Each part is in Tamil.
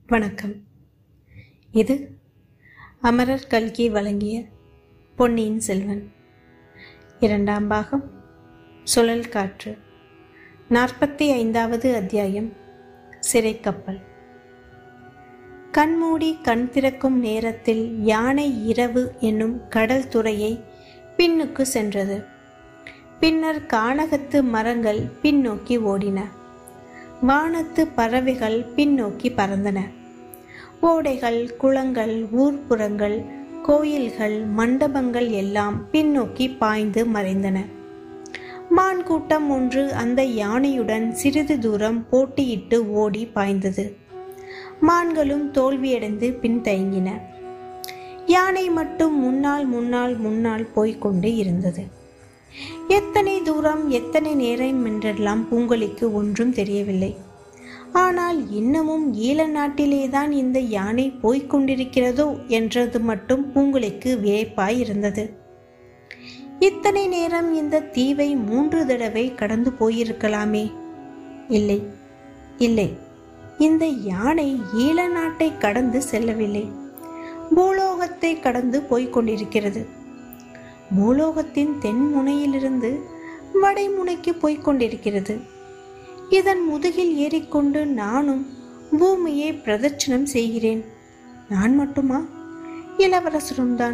வணக்கம் இது அமரர் கல்கி வழங்கிய பொன்னியின் செல்வன் இரண்டாம் பாகம் சுழல் காற்று நாற்பத்தி ஐந்தாவது அத்தியாயம் சிறைக்கப்பல் கண்மூடி கண் திறக்கும் நேரத்தில் யானை இரவு என்னும் கடல் துறையை பின்னுக்கு சென்றது பின்னர் கானகத்து மரங்கள் பின்னோக்கி ஓடின வானத்து பறவைகள் பின்னோக்கி பறந்தன ஓடைகள் குளங்கள் ஊர்ப்புறங்கள் கோயில்கள் மண்டபங்கள் எல்லாம் பின்னோக்கி பாய்ந்து மறைந்தன மான் கூட்டம் ஒன்று அந்த யானையுடன் சிறிது தூரம் போட்டியிட்டு ஓடி பாய்ந்தது மான்களும் தோல்வியடைந்து பின்தயங்கின யானை மட்டும் முன்னால் முன்னால் முன்னால் போய்க்கொண்டு இருந்தது எத்தனை தூரம் எத்தனை நேரம் என்றெல்லாம் பூங்கொலிக்கு ஒன்றும் தெரியவில்லை ஆனால் இன்னமும் ஈழ நாட்டிலேதான் இந்த யானை போய்க் கொண்டிருக்கிறதோ என்றது மட்டும் பூங்குழிக்கு வியப்பாய் இருந்தது இத்தனை நேரம் இந்த தீவை மூன்று தடவை கடந்து போயிருக்கலாமே இல்லை இல்லை இந்த யானை ஈழ நாட்டை கடந்து செல்லவில்லை பூலோகத்தை கடந்து போய்க் கொண்டிருக்கிறது பூலோகத்தின் தென் முனையிலிருந்து வடைமுனைக்கு போய்க் கொண்டிருக்கிறது இதன் முதுகில் ஏறிக்கொண்டு நானும் பூமியை பிரதட்சணம் செய்கிறேன் நான் மட்டுமா இளவரசரும் தான்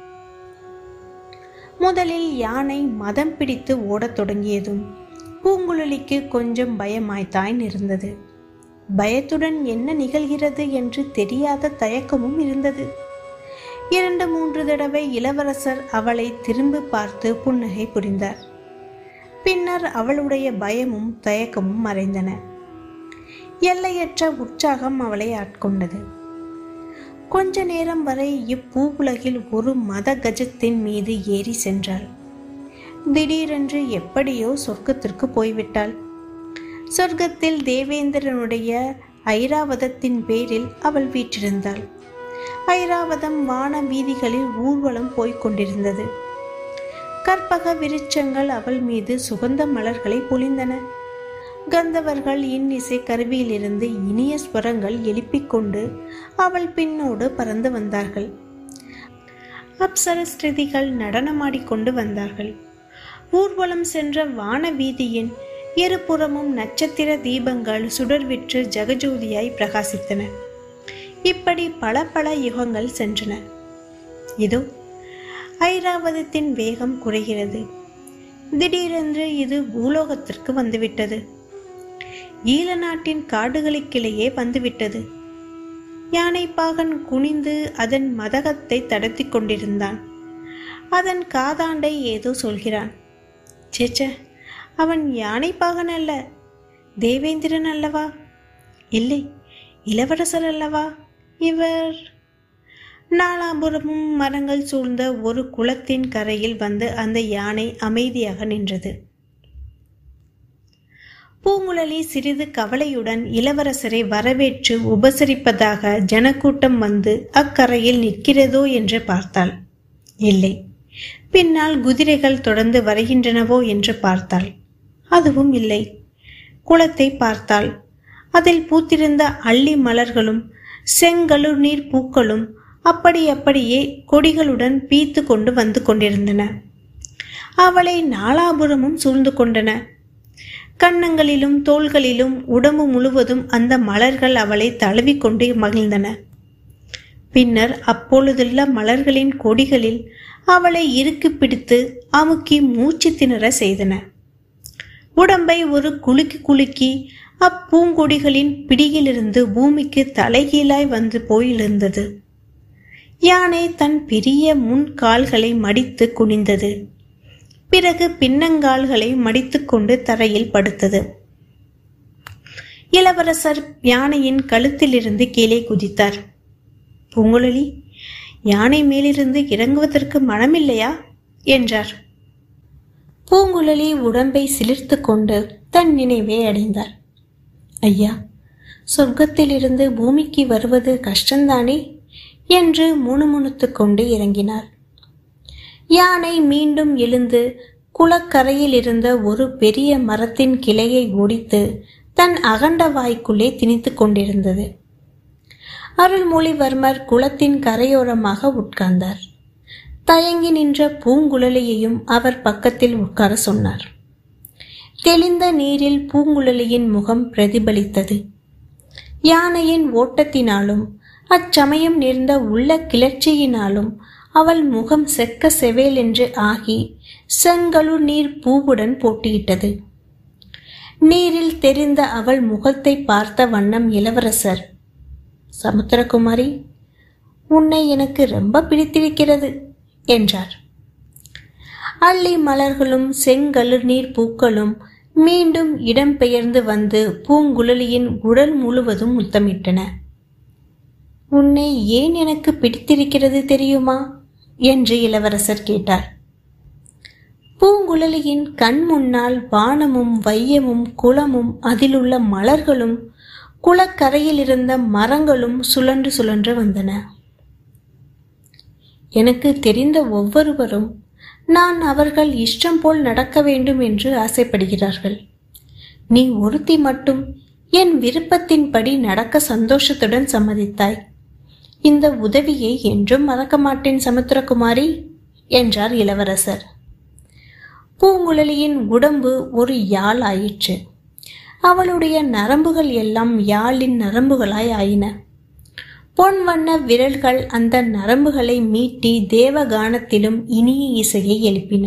முதலில் யானை மதம் பிடித்து ஓடத் தொடங்கியதும் பூங்குழலிக்கு கொஞ்சம் பயமாய்த்தாய் இருந்தது பயத்துடன் என்ன நிகழ்கிறது என்று தெரியாத தயக்கமும் இருந்தது இரண்டு மூன்று தடவை இளவரசர் அவளை திரும்பி பார்த்து புன்னகை புரிந்தார் பின்னர் அவளுடைய பயமும் தயக்கமும் மறைந்தன எல்லையற்ற உற்சாகம் அவளை ஆட்கொண்டது கொஞ்ச நேரம் வரை இப்பூவுலகில் ஒரு மத கஜத்தின் மீது ஏறி சென்றாள் திடீரென்று எப்படியோ சொர்க்கத்திற்கு போய்விட்டாள் சொர்க்கத்தில் தேவேந்திரனுடைய ஐராவதத்தின் பேரில் அவள் வீற்றிருந்தாள் ஐராவதம் வான வீதிகளில் ஊர்வலம் போய்க் கொண்டிருந்தது கற்பக விருட்சங்கள் அவள் மீது சுகந்த மலர்களை பொழிந்தன கந்தவர்கள் இன்னிசை கருவியிலிருந்து இனிய ஸ்வரங்கள் எழுப்பிக் கொண்டு அவள் பின்னோடு பறந்து வந்தார்கள் அப்சரஸ்திரிதிகள் நடனமாடிக்கொண்டு வந்தார்கள் ஊர்வலம் சென்ற வான வீதியின் இருபுறமும் நட்சத்திர தீபங்கள் சுடர்விற்று ஜெகஜோதியாய் பிரகாசித்தன இப்படி பல பல யுகங்கள் சென்றன இதோ ஐராவதத்தின் வேகம் குறைகிறது திடீரென்று இது பூலோகத்திற்கு வந்துவிட்டது ஈழ நாட்டின் காடுகளுக்கிடையே வந்துவிட்டது யானைப்பாகன் குனிந்து அதன் மதகத்தை தடத்தி கொண்டிருந்தான் அதன் காதாண்டை ஏதோ சொல்கிறான் சேச்ச அவன் யானைப்பாகன் அல்ல தேவேந்திரன் அல்லவா இல்லை இளவரசர் அல்லவா இவர் நாலாபுரமும் மரங்கள் சூழ்ந்த ஒரு குளத்தின் கரையில் வந்து அந்த யானை அமைதியாக நின்றது பூங்குழலி சிறிது கவலையுடன் இளவரசரை வரவேற்று உபசரிப்பதாக ஜனக்கூட்டம் வந்து அக்கரையில் நிற்கிறதோ என்று பார்த்தாள் இல்லை பின்னால் குதிரைகள் தொடர்ந்து வருகின்றனவோ என்று பார்த்தாள் அதுவும் இல்லை குளத்தை பார்த்தாள் அதில் பூத்திருந்த அள்ளி மலர்களும் செங்கழு நீர் பூக்களும் அப்படி அப்படியே கொடிகளுடன் பீத்து கொண்டு வந்து கொண்டிருந்தன அவளை நாலாபுரமும் சூழ்ந்து கொண்டன கன்னங்களிலும் தோள்களிலும் உடம்பு முழுவதும் அந்த மலர்கள் அவளை தழுவிக்கொண்டு மகிழ்ந்தன பின்னர் அப்பொழுதுள்ள மலர்களின் கொடிகளில் அவளை இறுக்கி பிடித்து அமுக்கி மூச்சு திணற செய்தன உடம்பை ஒரு குலுக்கி குலுக்கி அப்பூங்கொடிகளின் பிடியிலிருந்து பூமிக்கு தலைகீழாய் வந்து போயிருந்தது யானை தன் பெரிய முன் கால்களை மடித்து குனிந்தது பிறகு பின்னங்கால்களை மடித்துக்கொண்டு தரையில் படுத்தது இளவரசர் யானையின் கழுத்திலிருந்து கீழே குதித்தார் பூங்குழலி யானை மேலிருந்து இறங்குவதற்கு மனமில்லையா என்றார் பூங்குழலி உடம்பை சிலிர்த்து கொண்டு தன் நினைவை அடைந்தார் ஐயா சொர்க்கத்திலிருந்து பூமிக்கு வருவது கஷ்டந்தானே என்று முணுமுணுத்து கொண்டு இறங்கினார் யானை மீண்டும் எழுந்து குளக்கரையில் இருந்த ஒரு பெரிய மரத்தின் கிளையை ஒடித்து தன் அகண்ட வாய்க்குள்ளே திணித்து கொண்டிருந்தது அருள்மொழிவர்மர் குளத்தின் கரையோரமாக உட்கார்ந்தார் தயங்கி நின்ற பூங்குழலியையும் அவர் பக்கத்தில் உட்கார சொன்னார் தெளிந்த நீரில் பூங்குழலியின் முகம் பிரதிபலித்தது யானையின் ஓட்டத்தினாலும் அச்சமயம் நேர்ந்த உள்ள கிளர்ச்சியினாலும் அவள் முகம் செக்க செவேல் என்று ஆகி செங்கழு நீர் பூவுடன் போட்டியிட்டது நீரில் தெரிந்த அவள் முகத்தை பார்த்த வண்ணம் இளவரசர் சமுத்திரகுமாரி உன்னை எனக்கு ரொம்ப பிடித்திருக்கிறது என்றார் அள்ளி மலர்களும் செங்கழு நீர் பூக்களும் மீண்டும் இடம்பெயர்ந்து வந்து பூங்குழலியின் உடல் முழுவதும் முத்தமிட்டன உன்னை ஏன் எனக்கு பிடித்திருக்கிறது தெரியுமா என்று இளவரசர் கேட்டார் பூங்குழலியின் கண் முன்னால் வானமும் வையமும் குளமும் அதிலுள்ள மலர்களும் குளக்கரையில் இருந்த மரங்களும் சுழன்று சுழன்று வந்தன எனக்கு தெரிந்த ஒவ்வொருவரும் நான் அவர்கள் இஷ்டம் போல் நடக்க வேண்டும் என்று ஆசைப்படுகிறார்கள் நீ ஒருத்தி மட்டும் என் விருப்பத்தின்படி நடக்க சந்தோஷத்துடன் சம்மதித்தாய் இந்த உதவியை என்றும் மறக்க மாட்டேன் சமுத்திரகுமாரி என்றார் இளவரசர் பூங்குழலியின் உடம்பு ஒரு யாழ் ஆயிற்று அவளுடைய நரம்புகள் எல்லாம் யாழின் நரம்புகளாய் ஆயின பொன் வண்ண விரல்கள் அந்த நரம்புகளை மீட்டி தேவகானத்திலும் இனிய இசையை எழுப்பின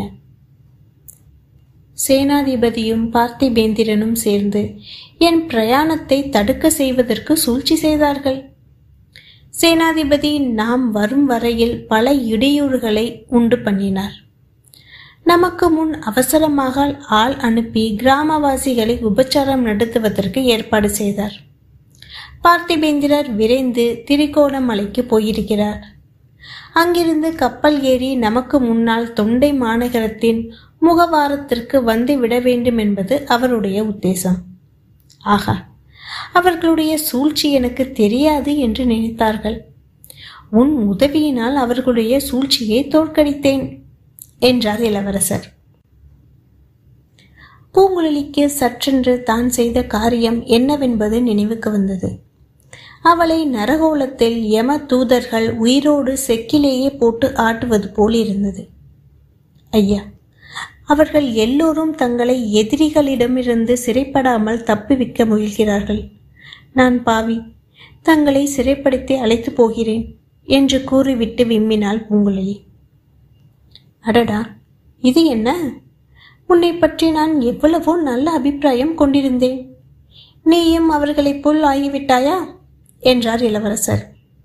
சேனாதிபதியும் பார்த்திபேந்திரனும் சேர்ந்து என் பிரயாணத்தை தடுக்க செய்வதற்கு சூழ்ச்சி செய்தார்கள் சேனாதிபதி நாம் வரும் வரையில் பல இடையூறுகளை உண்டு பண்ணினார் நமக்கு முன் அவசரமாக ஆள் அனுப்பி கிராமவாசிகளை உபச்சாரம் நடத்துவதற்கு ஏற்பாடு செய்தார் பார்த்திபேந்திரர் விரைந்து திரிகோணமலைக்கு போயிருக்கிறார் அங்கிருந்து கப்பல் ஏறி நமக்கு முன்னால் தொண்டை மாநகரத்தின் முகவாரத்திற்கு வந்து விட வேண்டும் என்பது அவருடைய உத்தேசம் ஆகா அவர்களுடைய சூழ்ச்சி எனக்கு தெரியாது என்று நினைத்தார்கள் உன் உதவியினால் அவர்களுடைய சூழ்ச்சியை தோற்கடித்தேன் என்றார் இளவரசர் பூங்குழலிக்கு சற்றென்று தான் செய்த காரியம் என்னவென்பது நினைவுக்கு வந்தது அவளை நரகோலத்தில் யம தூதர்கள் உயிரோடு செக்கிலேயே போட்டு ஆட்டுவது போல் இருந்தது ஐயா அவர்கள் எல்லோரும் தங்களை எதிரிகளிடமிருந்து சிறைப்படாமல் தப்பிவிக்க முயல்கிறார்கள் நான் பாவி தங்களை சிறைப்படுத்தி அழைத்து போகிறேன் என்று கூறிவிட்டு விம்மினாள் பூங்குழலி அடடா இது என்ன உன்னை பற்றி நான் எவ்வளவோ நல்ல அபிப்பிராயம் கொண்டிருந்தேன் நீயும் அவர்களைப் போல் ஆகிவிட்டாயா என்றார் இளவரசர்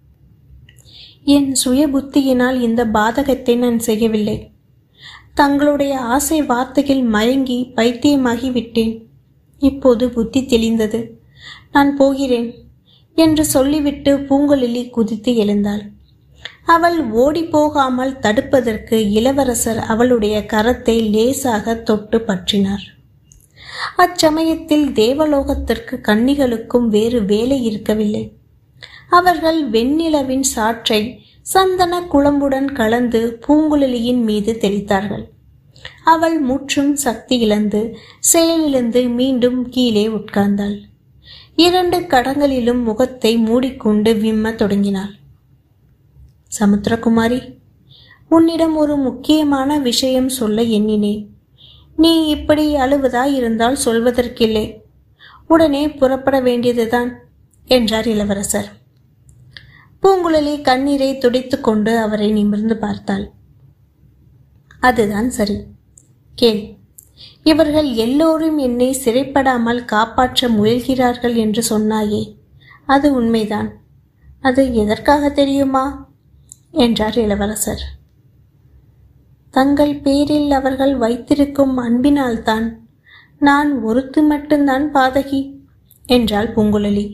என் சுய புத்தியினால் இந்த பாதகத்தை நான் செய்யவில்லை தங்களுடைய ஆசை வார்த்தையில் மயங்கி பைத்தியமாகி விட்டேன் இப்போது புத்தி தெளிந்தது நான் போகிறேன் என்று சொல்லிவிட்டு பூங்குழலி குதித்து எழுந்தாள் அவள் ஓடி போகாமல் தடுப்பதற்கு இளவரசர் அவளுடைய கரத்தை லேசாக தொட்டு பற்றினார் அச்சமயத்தில் தேவலோகத்திற்கு கன்னிகளுக்கும் வேறு வேலை இருக்கவில்லை அவர்கள் வெண்ணிலவின் சாற்றை சந்தன குழம்புடன் கலந்து பூங்குழலியின் மீது தெளித்தார்கள் அவள் முற்றும் சக்தி இழந்து செயலிழந்து மீண்டும் கீழே உட்கார்ந்தாள் இரண்டு கடங்களிலும் முகத்தை மூடிக்கொண்டு விம்ம தொடங்கினாள் சமுத்திரகுமாரி உன்னிடம் ஒரு முக்கியமான விஷயம் சொல்ல எண்ணினேன் நீ இப்படி அழுவதாய் இருந்தால் சொல்வதற்கில்லை உடனே புறப்பட வேண்டியதுதான் என்றார் இளவரசர் பூங்குழலி கண்ணீரை துடைத்து கொண்டு அவரை நிமிர்ந்து பார்த்தாள் அதுதான் சரி கேள் இவர்கள் எல்லோரும் என்னை சிறைப்படாமல் காப்பாற்ற முயல்கிறார்கள் என்று சொன்னாயே அது உண்மைதான் அது எதற்காக தெரியுமா என்றார் இளவரசர் தங்கள் பேரில் அவர்கள் வைத்திருக்கும் அன்பினால்தான் நான் ஒருத்து மட்டும்தான் பாதகி என்றாள் பூங்குழலி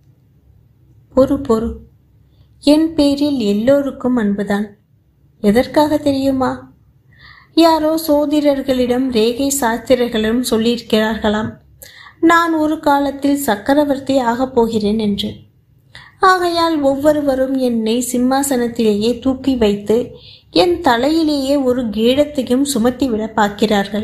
பொறு பொறு என் பேரில் எல்லோருக்கும் அன்புதான் எதற்காக தெரியுமா யாரோ சோதிடர்களிடம் ரேகை சாஸ்திரர்களும் சொல்லியிருக்கிறார்களாம் நான் ஒரு காலத்தில் சக்கரவர்த்தி ஆகப் போகிறேன் என்று ஆகையால் ஒவ்வொருவரும் என்னை சிம்மாசனத்திலேயே தூக்கி வைத்து என் தலையிலேயே ஒரு கீழத்தையும் சுமத்திவிட பார்க்கிறார்கள்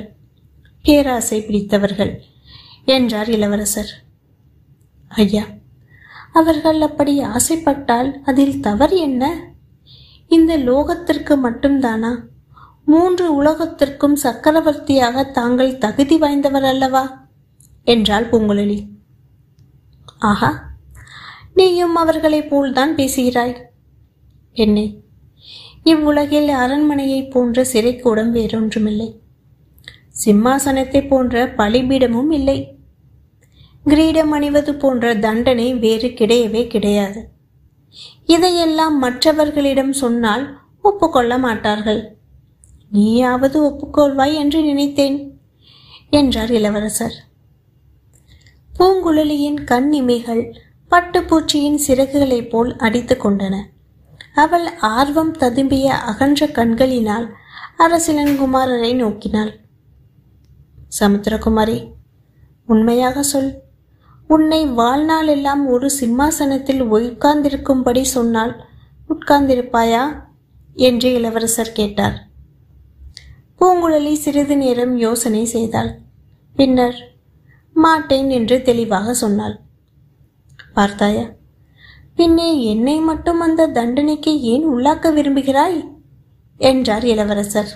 பேராசை பிடித்தவர்கள் என்றார் இளவரசர் ஐயா அவர்கள் அப்படி ஆசைப்பட்டால் அதில் தவறு என்ன இந்த லோகத்திற்கு மட்டும்தானா மூன்று உலகத்திற்கும் சக்கரவர்த்தியாக தாங்கள் தகுதி வாய்ந்தவர் அல்லவா என்றாள் பூங்குழலி ஆஹா நீயும் அவர்களைப் போல்தான் பேசுகிறாய் என்னை இவ்வுலகில் அரண்மனையைப் போன்ற சிறைக்கூடம் வேறொன்றுமில்லை சிம்மாசனத்தை போன்ற பலிபீடமும் இல்லை கிரீடம் அணிவது போன்ற தண்டனை வேறு கிடையவே கிடையாது இதையெல்லாம் மற்றவர்களிடம் சொன்னால் ஒப்புக்கொள்ள மாட்டார்கள் நீயாவது ஒப்புக்கொள்வாய் என்று நினைத்தேன் என்றார் இளவரசர் பூங்குழலியின் கண் இமைகள் பட்டுப்பூச்சியின் சிறகுகளைப் போல் அடித்து கொண்டன அவள் ஆர்வம் ததும்பிய அகன்ற கண்களினால் அரசிலன்குமாரரை நோக்கினாள் சமுத்திரகுமாரி உண்மையாக சொல் உன்னை வாழ்நாள் எல்லாம் ஒரு சிம்மாசனத்தில் உட்கார்ந்திருக்கும்படி சொன்னால் உட்கார்ந்திருப்பாயா என்று இளவரசர் கேட்டார் பூங்குழலி சிறிது நேரம் யோசனை செய்தாள் பின்னர் மாட்டேன் என்று தெளிவாக சொன்னாள் பார்த்தாயா பின்னே என்னை மட்டும் அந்த தண்டனைக்கு ஏன் உள்ளாக்க விரும்புகிறாய் என்றார் இளவரசர்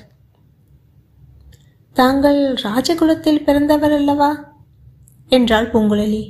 தாங்கள் ராஜகுலத்தில் பிறந்தவர் அல்லவா என்றாள் பூங்குழலி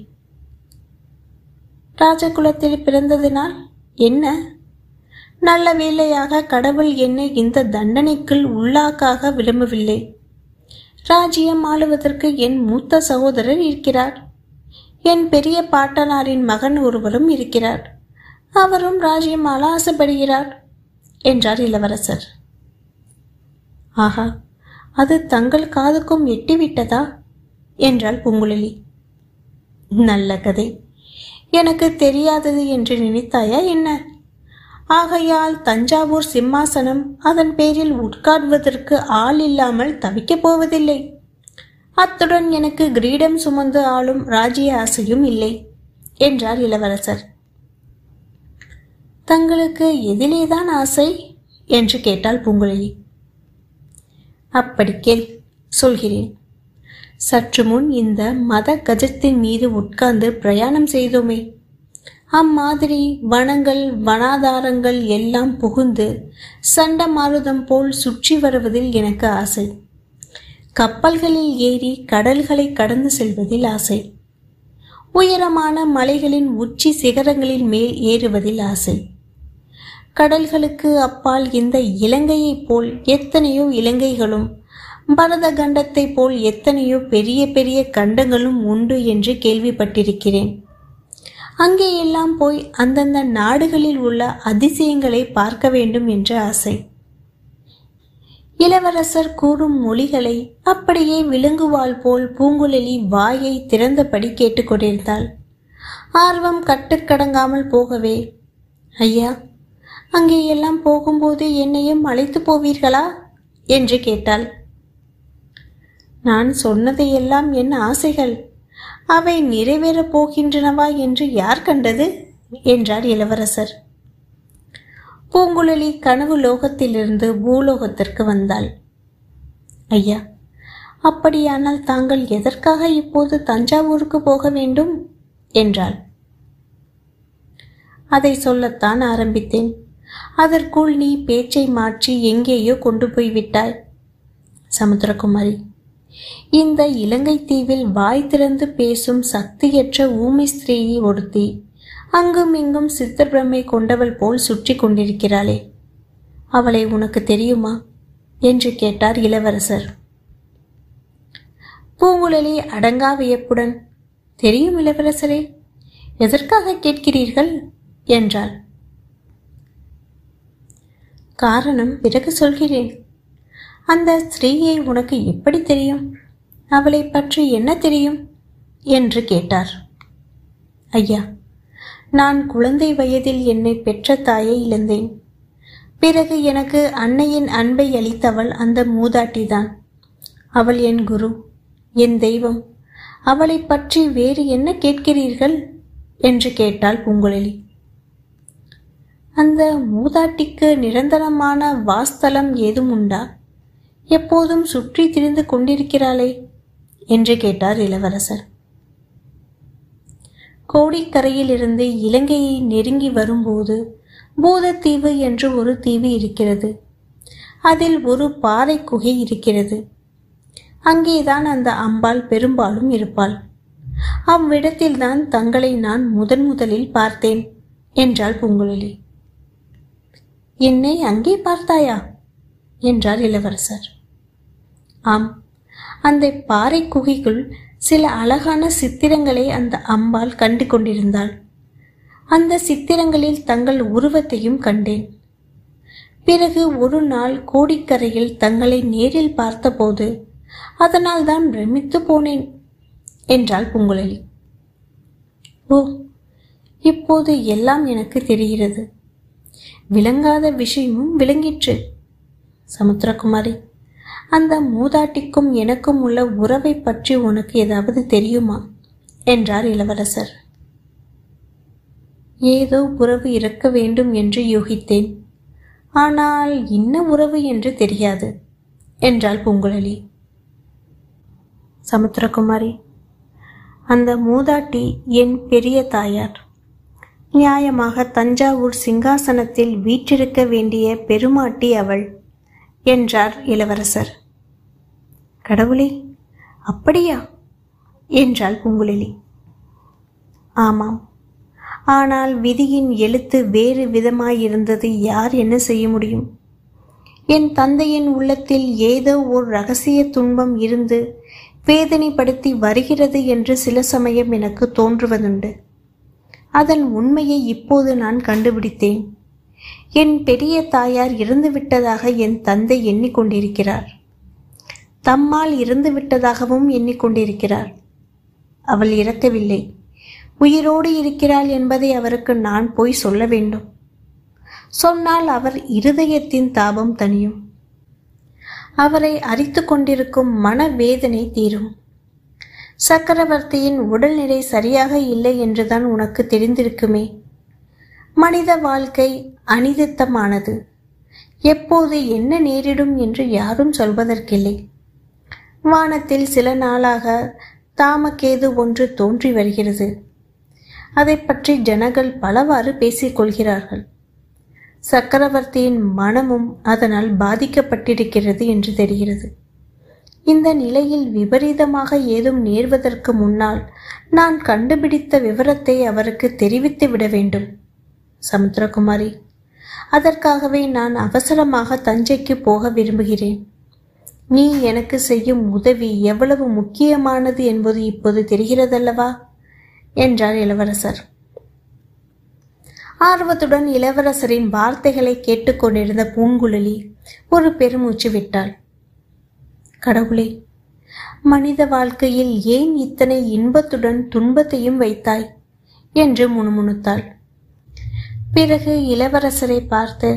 ராஜகுலத்தில் பிறந்ததினால் என்ன நல்ல வேளையாக கடவுள் என்னை இந்த தண்டனைக்குள் உள்ளாக்காக விரும்பவில்லை ராஜ்யம் ஆளுவதற்கு என் மூத்த சகோதரர் இருக்கிறார் என் பெரிய பாட்டனாரின் மகன் ஒருவரும் இருக்கிறார் அவரும் ராஜ்யம் ஆள ஆசைப்படுகிறார் என்றார் இளவரசர் ஆஹா அது தங்கள் காதுக்கும் எட்டிவிட்டதா என்றாள் பூங்குழலி நல்ல கதை எனக்கு தெரியாதது என்று நினைத்தாயா என்ன ஆகையால் தஞ்சாவூர் சிம்மாசனம் அதன் பேரில் உட்கார்வதற்கு ஆள் இல்லாமல் தவிக்கப் போவதில்லை அத்துடன் எனக்கு கிரீடம் சுமந்து ஆளும் ராஜ்ய ஆசையும் இல்லை என்றார் இளவரசர் தங்களுக்கு எதிலேதான் ஆசை என்று கேட்டாள் பூங்குழலி அப்படி கேள் சொல்கிறேன் சற்று முன் இந்த மத கஜத்தின் மீது உட்கார்ந்து பிரயாணம் செய்தோமே அம்மாதிரி வனங்கள் வனாதாரங்கள் எல்லாம் புகுந்து சண்ட மாருதம் போல் சுற்றி வருவதில் எனக்கு ஆசை கப்பல்களில் ஏறி கடல்களை கடந்து செல்வதில் ஆசை உயரமான மலைகளின் உச்சி சிகரங்களின் மேல் ஏறுவதில் ஆசை கடல்களுக்கு அப்பால் இந்த இலங்கையைப் போல் எத்தனையோ இலங்கைகளும் பரத கண்டத்தைப் போல் எத்தனையோ பெரிய பெரிய கண்டங்களும் உண்டு என்று கேள்விப்பட்டிருக்கிறேன் அங்கே எல்லாம் போய் அந்தந்த நாடுகளில் உள்ள அதிசயங்களை பார்க்க வேண்டும் என்ற ஆசை இளவரசர் கூறும் மொழிகளை அப்படியே விலங்குவாள் போல் பூங்குழலி வாயை திறந்தபடி கேட்டுக்கொண்டிருந்தாள் ஆர்வம் கட்டுக்கடங்காமல் போகவே ஐயா அங்கே எல்லாம் போகும்போது என்னையும் அழைத்து போவீர்களா என்று கேட்டாள் நான் சொன்னதையெல்லாம் என் ஆசைகள் அவை நிறைவேறப் போகின்றனவா என்று யார் கண்டது என்றார் இளவரசர் பூங்குழலி கனவு லோகத்திலிருந்து பூலோகத்திற்கு வந்தாள் ஐயா அப்படியானால் தாங்கள் எதற்காக இப்போது தஞ்சாவூருக்கு போக வேண்டும் என்றாள் அதை சொல்லத்தான் ஆரம்பித்தேன் அதற்குள் நீ பேச்சை மாற்றி எங்கேயோ கொண்டு போய் விட்டாய் சமுத்திரகுமாரி இந்த இலங்கை தீவில் வாய் திறந்து பேசும் சக்தியற்ற ஊமை ஸ்திரீயை ஒருத்தி அங்கும் இங்கும் சித்தர் பிரமை கொண்டவள் போல் சுற்றி கொண்டிருக்கிறாளே அவளை உனக்கு தெரியுமா என்று கேட்டார் இளவரசர் பூங்குழலி அடங்கா வியப்புடன் தெரியும் இளவரசரே எதற்காக கேட்கிறீர்கள் என்றாள் காரணம் பிறகு சொல்கிறேன் அந்த ஸ்திரீயை உனக்கு எப்படி தெரியும் அவளை பற்றி என்ன தெரியும் என்று கேட்டார் ஐயா நான் குழந்தை வயதில் என்னை பெற்ற தாயை இழந்தேன் பிறகு எனக்கு அன்னையின் அன்பை அளித்தவள் அந்த மூதாட்டிதான் அவள் என் குரு என் தெய்வம் அவளை பற்றி வேறு என்ன கேட்கிறீர்கள் என்று கேட்டாள் பூங்குழலி அந்த மூதாட்டிக்கு நிரந்தரமான வாஸ்தலம் ஏதும் உண்டா எப்போதும் சுற்றி திரிந்து கொண்டிருக்கிறாளே என்று கேட்டார் இளவரசர் கோடிக்கரையிலிருந்து இலங்கையை நெருங்கி வரும்போது பூதத்தீவு என்று ஒரு தீவு இருக்கிறது அதில் ஒரு பாறை குகை இருக்கிறது அங்கேதான் அந்த அம்பாள் பெரும்பாலும் இருப்பாள் அவ்விடத்தில்தான் தங்களை நான் முதன் முதலில் பார்த்தேன் என்றாள் பூங்குழலி என்னை அங்கே பார்த்தாயா என்றார் இளவரசர் ஆம் அந்த பாறை குகைக்குள் சில அழகான சித்திரங்களை அந்த அம்பாள் கண்டு கொண்டிருந்தாள் அந்த சித்திரங்களில் தங்கள் உருவத்தையும் கண்டேன் பிறகு ஒரு நாள் கோடிக்கரையில் தங்களை நேரில் பார்த்தபோது அதனால் தான் பிரமித்து போனேன் என்றாள் பூங்குழலி ஓ இப்போது எல்லாம் எனக்கு தெரிகிறது விளங்காத விஷயமும் விளங்கிற்று சமுத்திரகுமாரி அந்த மூதாட்டிக்கும் எனக்கும் உள்ள உறவை பற்றி உனக்கு ஏதாவது தெரியுமா என்றார் இளவரசர் ஏதோ உறவு இருக்க வேண்டும் என்று யூகித்தேன் ஆனால் என்ன உறவு என்று தெரியாது என்றாள் பூங்குழலி சமுத்திரகுமாரி அந்த மூதாட்டி என் பெரிய தாயார் நியாயமாக தஞ்சாவூர் சிங்காசனத்தில் வீற்றிருக்க வேண்டிய பெருமாட்டி அவள் என்றார் இளவரசர் கடவுளே அப்படியா என்றாள் பூங்குழலி ஆமாம் ஆனால் விதியின் எழுத்து வேறு விதமாயிருந்தது யார் என்ன செய்ய முடியும் என் தந்தையின் உள்ளத்தில் ஏதோ ஒரு ரகசிய துன்பம் இருந்து வேதனைப்படுத்தி வருகிறது என்று சில சமயம் எனக்கு தோன்றுவதுண்டு அதன் உண்மையை இப்போது நான் கண்டுபிடித்தேன் என் பெரிய தாயார் இறந்துவிட்டதாக என் தந்தை எண்ணிக்கொண்டிருக்கிறார் தம்மால் இறந்து விட்டதாகவும் எண்ணிக்கொண்டிருக்கிறார் அவள் இறக்கவில்லை உயிரோடு இருக்கிறாள் என்பதை அவருக்கு நான் போய் சொல்ல வேண்டும் சொன்னால் அவர் இருதயத்தின் தாபம் தனியும் அவரை அரித்து கொண்டிருக்கும் மனவேதனை தீரும் சக்கரவர்த்தியின் உடல்நிலை சரியாக இல்லை என்றுதான் உனக்கு தெரிந்திருக்குமே மனித வாழ்க்கை அனிதத்தமானது எப்போது என்ன நேரிடும் என்று யாரும் சொல்வதற்கில்லை வானத்தில் சில நாளாக தாமக்கேது ஒன்று தோன்றி வருகிறது அதை பற்றி ஜனங்கள் பலவாறு பேசிக்கொள்கிறார்கள் சக்கரவர்த்தியின் மனமும் அதனால் பாதிக்கப்பட்டிருக்கிறது என்று தெரிகிறது இந்த நிலையில் விபரீதமாக ஏதும் நேர்வதற்கு முன்னால் நான் கண்டுபிடித்த விவரத்தை அவருக்கு தெரிவித்து விட வேண்டும் சமுத்திரகுமாரி அதற்காகவே நான் அவசரமாக தஞ்சைக்கு போக விரும்புகிறேன் நீ எனக்கு செய்யும் உதவி எவ்வளவு முக்கியமானது என்பது இப்போது தெரிகிறதல்லவா என்றார் இளவரசர் ஆர்வத்துடன் இளவரசரின் வார்த்தைகளை கேட்டுக்கொண்டிருந்த பூங்குழலி ஒரு பெருமூச்சு விட்டாள் கடவுளே மனித வாழ்க்கையில் ஏன் இத்தனை இன்பத்துடன் துன்பத்தையும் வைத்தாய் என்று முணுமுணுத்தாள் பிறகு இளவரசரை பார்த்து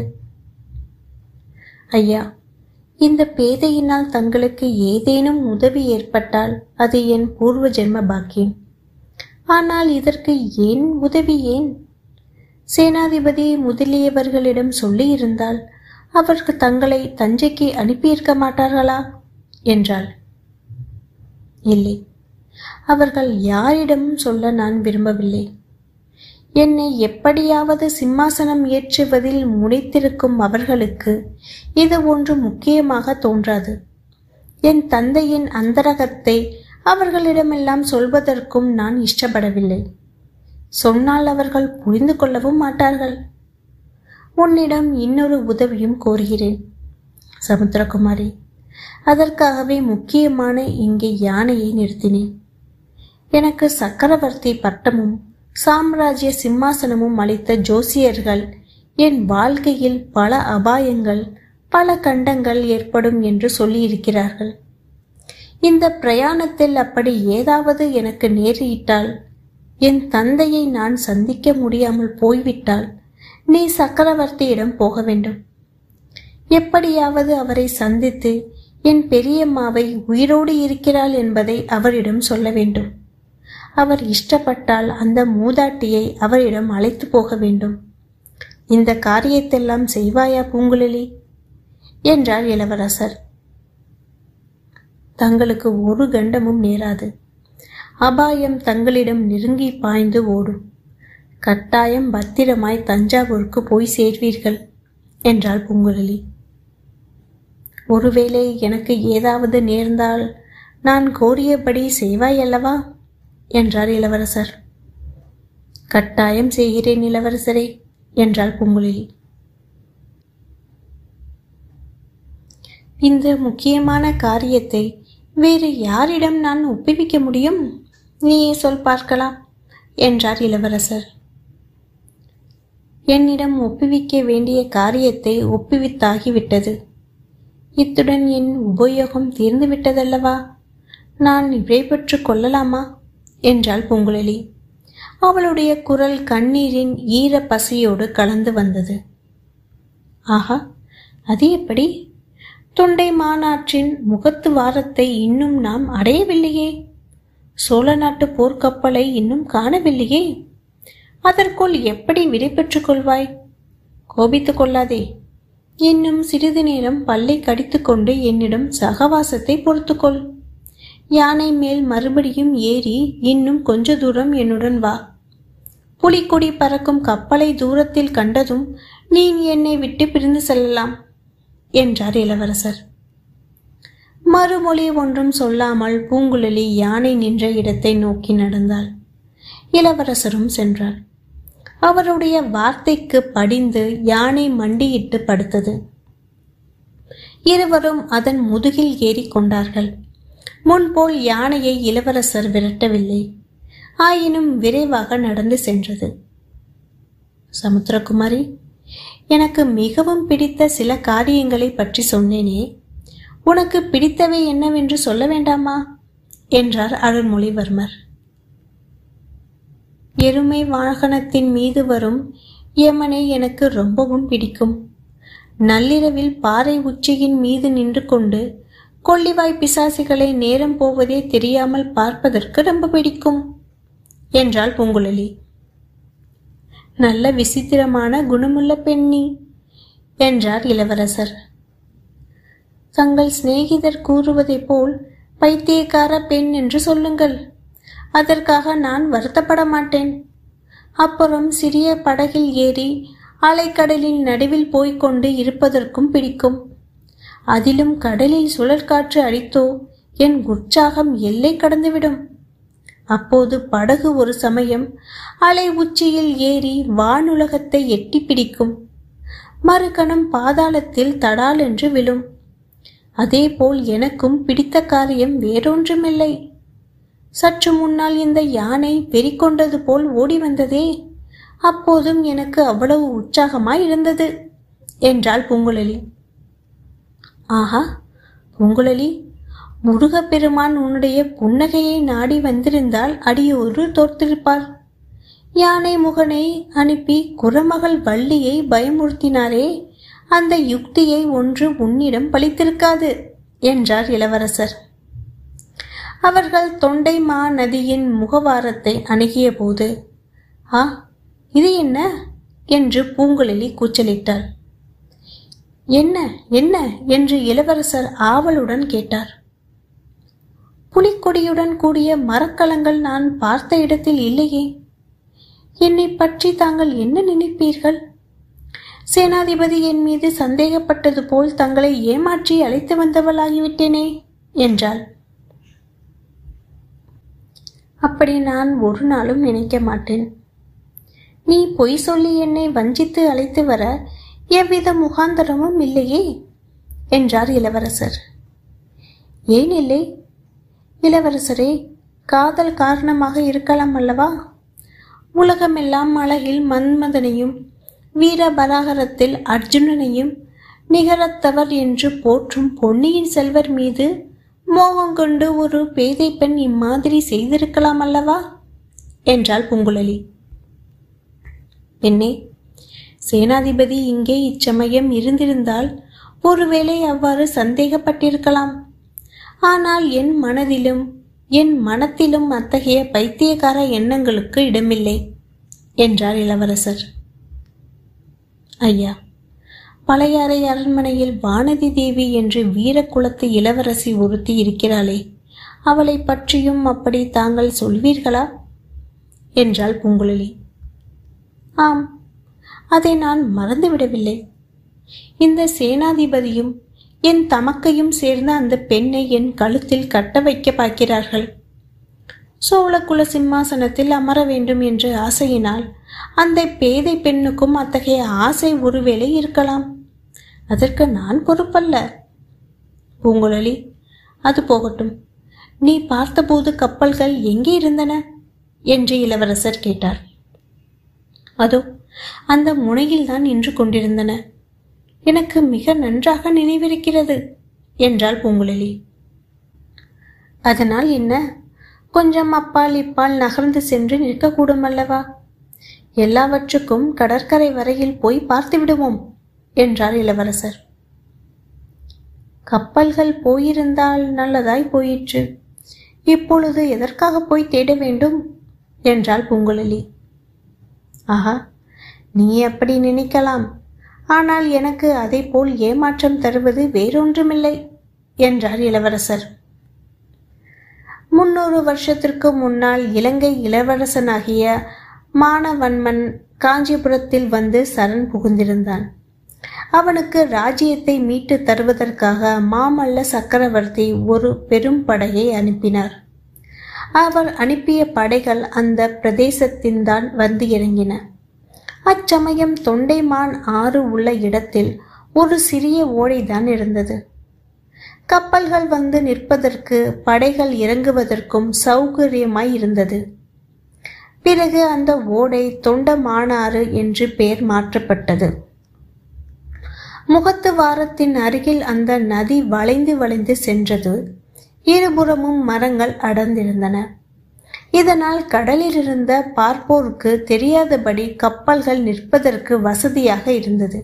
ஐயா இந்த பேதையினால் தங்களுக்கு ஏதேனும் உதவி ஏற்பட்டால் அது என் பூர்வ ஜென்ம பாக்கியம் ஆனால் இதற்கு ஏன் உதவி ஏன் சேனாதிபதி முதலியவர்களிடம் சொல்லியிருந்தால் அவருக்கு தங்களை தஞ்சைக்கு அனுப்பியிருக்க மாட்டார்களா என்றாள் இல்லை அவர்கள் யாரிடமும் சொல்ல நான் விரும்பவில்லை என்னை எப்படியாவது சிம்மாசனம் ஏற்றுவதில் முனைத்திருக்கும் அவர்களுக்கு இது ஒன்று முக்கியமாக தோன்றாது என் தந்தையின் அந்தரகத்தை அவர்களிடமெல்லாம் சொல்வதற்கும் நான் இஷ்டப்படவில்லை சொன்னால் அவர்கள் புரிந்து கொள்ளவும் மாட்டார்கள் உன்னிடம் இன்னொரு உதவியும் கோருகிறேன் சமுத்திரகுமாரி அதற்காகவே முக்கியமான இங்கே யானையை நிறுத்தினேன் எனக்கு சக்கரவர்த்தி பட்டமும் சாம்ராஜ்ய சிம்மாசனமும் அளித்த ஜோசியர்கள் என் வாழ்க்கையில் பல அபாயங்கள் பல கண்டங்கள் ஏற்படும் என்று சொல்லியிருக்கிறார்கள் இந்த பிரயாணத்தில் அப்படி ஏதாவது எனக்கு நேரிட்டால் என் தந்தையை நான் சந்திக்க முடியாமல் போய்விட்டால் நீ சக்கரவர்த்தியிடம் போக வேண்டும் எப்படியாவது அவரை சந்தித்து என் பெரியம்மாவை உயிரோடு இருக்கிறாள் என்பதை அவரிடம் சொல்ல வேண்டும் அவர் இஷ்டப்பட்டால் அந்த மூதாட்டியை அவரிடம் அழைத்து போக வேண்டும் இந்த காரியத்தெல்லாம் செய்வாயா பூங்குழலி என்றார் இளவரசர் தங்களுக்கு ஒரு கண்டமும் நேராது அபாயம் தங்களிடம் நெருங்கி பாய்ந்து ஓடும் கட்டாயம் பத்திரமாய் தஞ்சாவூருக்கு போய் சேர்வீர்கள் என்றாள் பூங்குழலி ஒருவேளை எனக்கு ஏதாவது நேர்ந்தால் நான் கோரியபடி செய்வாய் அல்லவா என்றார் இளவரசர் கட்டாயம் செய்கிறேன் இளவரசரே என்றாள் பூங்குழலி இந்த முக்கியமான காரியத்தை வேறு யாரிடம் நான் ஒப்புவிக்க முடியும் நீயே சொல் பார்க்கலாம் என்றார் இளவரசர் என்னிடம் ஒப்புவிக்க வேண்டிய காரியத்தை ஒப்புவித்தாகிவிட்டது இத்துடன் என் உபயோகம் தீர்ந்துவிட்டதல்லவா நான் விடைபெற்று கொள்ளலாமா என்றாள் பூங்குழலி அவளுடைய குரல் கண்ணீரின் ஈர பசியோடு கலந்து வந்தது ஆஹா அது எப்படி தொண்டை மாநாட்டின் முகத்து வாரத்தை இன்னும் நாம் அடையவில்லையே சோழ நாட்டு போர்க்கப்பலை இன்னும் காணவில்லையே அதற்குள் எப்படி விடை பெற்றுக் கொள்வாய் கோபித்துக் கொள்ளாதே இன்னும் சிறிது நேரம் பல்லை கடித்துக்கொண்டு என்னிடம் சகவாசத்தை பொறுத்துக்கொள் யானை மேல் மறுபடியும் ஏறி இன்னும் கொஞ்ச தூரம் என்னுடன் வா புலிக்கொடி பறக்கும் கப்பலை தூரத்தில் கண்டதும் நீ என்னை விட்டு பிரிந்து செல்லலாம் என்றார் இளவரசர் மறுமொழி ஒன்றும் சொல்லாமல் பூங்குழலி யானை நின்ற இடத்தை நோக்கி நடந்தாள் இளவரசரும் சென்றார் அவருடைய வார்த்தைக்கு படிந்து யானை மண்டியிட்டு படுத்தது இருவரும் அதன் முதுகில் ஏறி கொண்டார்கள் முன்போல் யானையை இளவரசர் விரட்டவில்லை ஆயினும் விரைவாக நடந்து சென்றது சமுத்திரகுமாரி எனக்கு மிகவும் பிடித்த சில காரியங்களை பற்றி சொன்னேனே உனக்கு பிடித்தவை என்னவென்று சொல்ல வேண்டாமா என்றார் அருள்மொழிவர்மர் எருமை வாகனத்தின் மீது வரும் யமனை எனக்கு ரொம்பவும் பிடிக்கும் நள்ளிரவில் பாறை உச்சியின் மீது நின்று கொண்டு கொள்ளிவாய் பிசாசிகளை நேரம் போவதே தெரியாமல் பார்ப்பதற்கு ரொம்ப பிடிக்கும் என்றாள் பூங்குழலி நல்ல விசித்திரமான குணமுள்ள பெண்ணி என்றார் இளவரசர் தங்கள் சிநேகிதர் கூறுவதைப் போல் பைத்தியக்கார பெண் என்று சொல்லுங்கள் அதற்காக நான் வருத்தப்பட மாட்டேன் அப்புறம் சிறிய படகில் ஏறி அலைக்கடலின் நடுவில் போய்க்கொண்டு இருப்பதற்கும் பிடிக்கும் அதிலும் கடலில் சுழற்காற்று அடித்தோ என் உற்சாகம் எல்லை கடந்துவிடும் அப்போது படகு ஒரு சமயம் அலை உச்சியில் ஏறி வானுலகத்தை எட்டி பிடிக்கும் மறுகணம் பாதாளத்தில் தடால் என்று விழும் அதேபோல் எனக்கும் பிடித்த காரியம் வேறொன்றுமில்லை சற்று முன்னால் இந்த யானை வெறிக்கொண்டது போல் ஓடி வந்ததே அப்போதும் எனக்கு அவ்வளவு உற்சாகமாய் இருந்தது என்றாள் பூங்குழலி ஆஹா பூங்குழலி முருகப்பெருமான் உன்னுடைய புன்னகையை நாடி வந்திருந்தால் அடியோரு தோர்த்திருப்பார் யானை முகனை அனுப்பி குரமகள் வள்ளியை பயமுறுத்தினாரே அந்த யுக்தியை ஒன்று உன்னிடம் பலித்திருக்காது என்றார் இளவரசர் அவர்கள் தொண்டை மா நதியின் முகவாரத்தை அணுகிய போது ஆ இது என்ன என்று பூங்குழலி கூச்சலிட்டாள் என்ன என்ன என்று இளவரசர் ஆவலுடன் கேட்டார் புலிக்கொடியுடன் கூடிய மரக்கலங்கள் நான் பார்த்த இடத்தில் இல்லையே என்னை பற்றி தாங்கள் என்ன நினைப்பீர்கள் சேனாதிபதி என் மீது சந்தேகப்பட்டது போல் தங்களை ஏமாற்றி அழைத்து வந்தவளாகிவிட்டேனே என்றாள் அப்படி நான் ஒரு நாளும் நினைக்க மாட்டேன் நீ பொய் சொல்லி என்னை வஞ்சித்து அழைத்து வர எவ்வித முகாந்தரமும் இல்லையே என்றார் இளவரசர் ஏன் இல்லை இளவரசரே காதல் காரணமாக இருக்கலாம் அல்லவா உலகமெல்லாம் அழகில் மன்மதனையும் வீரபராகரத்தில் அர்ஜுனனையும் நிகரத்தவர் என்று போற்றும் பொன்னியின் செல்வர் மீது மோகம் கொண்டு ஒரு பேதை பெண் இம்மாதிரி செய்திருக்கலாம் அல்லவா என்றாள் பூங்குழலி பெண்ணே சேனாதிபதி இங்கே இச்சமயம் இருந்திருந்தால் ஒருவேளை அவ்வாறு சந்தேகப்பட்டிருக்கலாம் ஆனால் என் மனதிலும் என் மனத்திலும் அத்தகைய பைத்தியக்கார எண்ணங்களுக்கு இடமில்லை என்றார் இளவரசர் ஐயா பழையாறை அரண்மனையில் வானதி தேவி என்று வீரகுலத்து இளவரசி ஒருத்தி இருக்கிறாளே அவளை பற்றியும் அப்படி தாங்கள் சொல்வீர்களா என்றாள் பூங்குழலி ஆம் அதை நான் மறந்துவிடவில்லை இந்த சேனாதிபதியும் என் தமக்கையும் சேர்ந்த அந்த பெண்ணை என் கழுத்தில் கட்ட வைக்க பார்க்கிறார்கள் சோழகுல சிம்மாசனத்தில் அமர வேண்டும் என்று ஆசையினால் அந்த பேதை பெண்ணுக்கும் அத்தகைய ஆசை ஒருவேளை இருக்கலாம் அதற்கு நான் பொறுப்பல்ல பூங்குழலி அது போகட்டும் நீ பார்த்தபோது கப்பல்கள் எங்கே இருந்தன என்று இளவரசர் கேட்டார் அதோ அந்த முனையில்தான் நின்று கொண்டிருந்தன எனக்கு மிக நன்றாக நினைவிருக்கிறது என்றாள் பூங்குழலி அதனால் என்ன கொஞ்சம் அப்பால் இப்பால் நகர்ந்து சென்று நிற்கக்கூடும் அல்லவா எல்லாவற்றுக்கும் கடற்கரை வரையில் போய் பார்த்து விடுவோம் என்றார் இளவரசர் கப்பல்கள் போயிருந்தால் நல்லதாய் போயிற்று இப்பொழுது எதற்காக போய் தேட வேண்டும் என்றாள் பூங்குழலி ஆஹா நீ அப்படி நினைக்கலாம் ஆனால் எனக்கு அதை போல் ஏமாற்றம் தருவது வேறொன்றுமில்லை என்றார் இளவரசர் முன்னூறு வருஷத்திற்கு முன்னால் இலங்கை இளவரசனாகிய மானவன்மன் காஞ்சிபுரத்தில் வந்து சரண் புகுந்திருந்தான் அவனுக்கு ராஜ்யத்தை மீட்டு தருவதற்காக மாமல்ல சக்கரவர்த்தி ஒரு பெரும் படையை அனுப்பினார் அவர் அனுப்பிய படைகள் அந்த பிரதேசத்தின்தான் வந்து இறங்கின அச்சமயம் தொண்டைமான் ஆறு உள்ள இடத்தில் ஒரு சிறிய ஓடைதான் இருந்தது கப்பல்கள் வந்து நிற்பதற்கு படைகள் இறங்குவதற்கும் சௌகரியமாய் இருந்தது பிறகு அந்த ஓடை தொண்டமானாறு என்று பெயர் மாற்றப்பட்டது முகத்து வாரத்தின் அருகில் அந்த நதி வளைந்து வளைந்து சென்றது இருபுறமும் மரங்கள் அடர்ந்திருந்தன இதனால் கடலில் இருந்த பார்ப்போருக்கு தெரியாதபடி கப்பல்கள் நிற்பதற்கு வசதியாக இருந்தது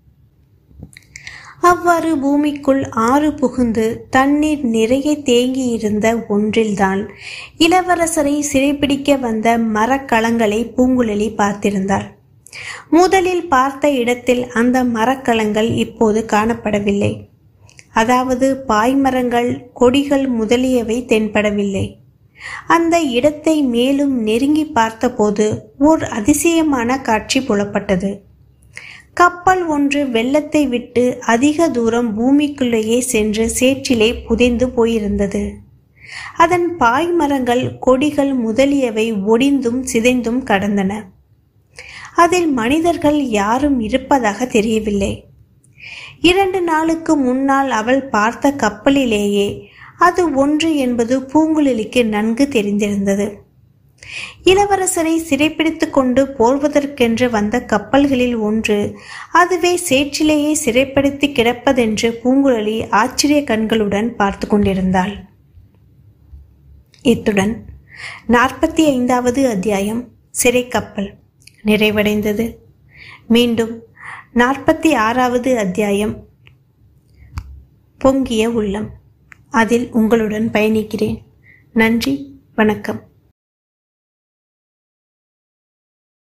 அவ்வாறு பூமிக்குள் ஆறு புகுந்து தண்ணீர் நிறைய தேங்கியிருந்த ஒன்றில்தான் இளவரசரை சிறைப்பிடிக்க வந்த மரக்கலங்களை பூங்குழலி பார்த்திருந்தாள் முதலில் பார்த்த இடத்தில் அந்த மரக்கலங்கள் இப்போது காணப்படவில்லை அதாவது பாய்மரங்கள் கொடிகள் முதலியவை தென்படவில்லை அந்த இடத்தை மேலும் நெருங்கி பார்த்தபோது ஓர் அதிசயமான காட்சி புலப்பட்டது கப்பல் ஒன்று வெள்ளத்தை விட்டு அதிக தூரம் பூமிக்குள்ளேயே சென்று சேற்றிலே புதைந்து போயிருந்தது அதன் பாய்மரங்கள் கொடிகள் முதலியவை ஒடிந்தும் சிதைந்தும் கடந்தன அதில் மனிதர்கள் யாரும் இருப்பதாக தெரியவில்லை இரண்டு நாளுக்கு முன்னால் அவள் பார்த்த கப்பலிலேயே அது ஒன்று என்பது பூங்குழலிக்கு நன்கு தெரிந்திருந்தது இளவரசரை சிறைப்பிடித்து கொண்டு போர்வதற்கென்று வந்த கப்பல்களில் ஒன்று அதுவே சேற்றிலேயே சிறைப்படுத்தி கிடப்பதென்று பூங்குழலி ஆச்சரிய கண்களுடன் பார்த்து கொண்டிருந்தாள் இத்துடன் நாற்பத்தி ஐந்தாவது அத்தியாயம் சிறை கப்பல் நிறைவடைந்தது மீண்டும் நாற்பத்தி ஆறாவது அத்தியாயம் பொங்கிய உள்ளம் அதில் உங்களுடன் பயணிக்கிறேன் நன்றி வணக்கம்